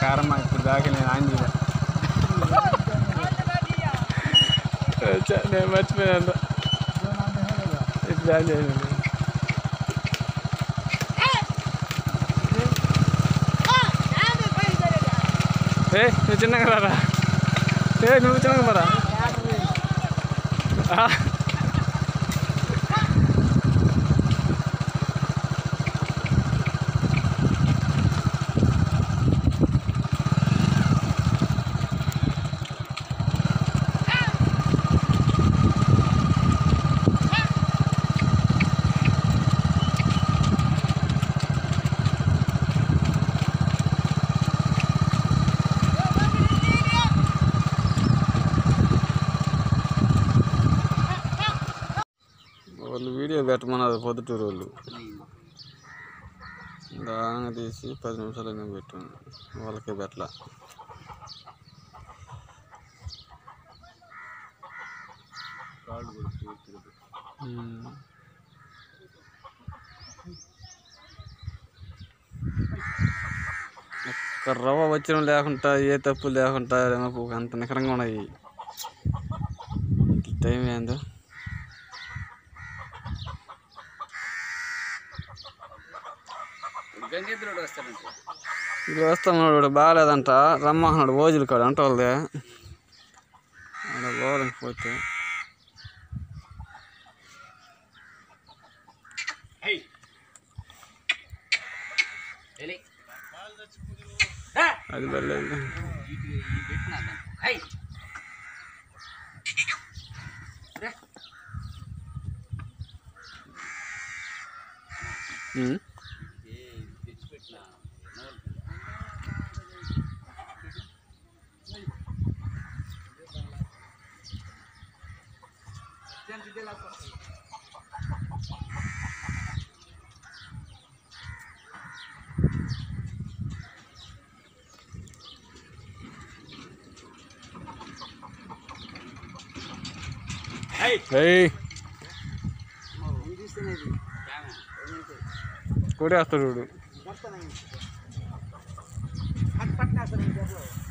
కారమ్మ ఇప్పుడు దాకా నేను ఆన్ చేయలే చ, నేను మర్చిపోయాను ఇప్పుడు ఆన్ చేయను ఏ నువ్వు చిన్నగా రారా ఏ నువ్వు చిన్నగా రా ఆ. వాళ్ళు వీడియో పెట్టమన్నారు పొద్దుటూరు వాళ్ళు దానంగా తీసి పది నిమిషాలు పెట్టాను వాళ్ళకి పెట్టలా ఉమ్. ఒక్క రవ్వ వచ్చిన లేకుండా ఏ తప్పు లేకుండా ఏమో అంత నికరంగా ఉన్నాయి టైం ఏందో గంగేంద్రుడు వస్తాడంట ఇప్పుడు వస్తామన్నాడు బాగాలేదంట రమ్మన్నాడు ఓజులు కాడు అంట వాళ్ళది ఆడ పోవాలని పోతే వెళ్ళి అది వెళ్ళలేదు హై ఉమ్. ఏయ్ కొడేస్తాడు వీడు.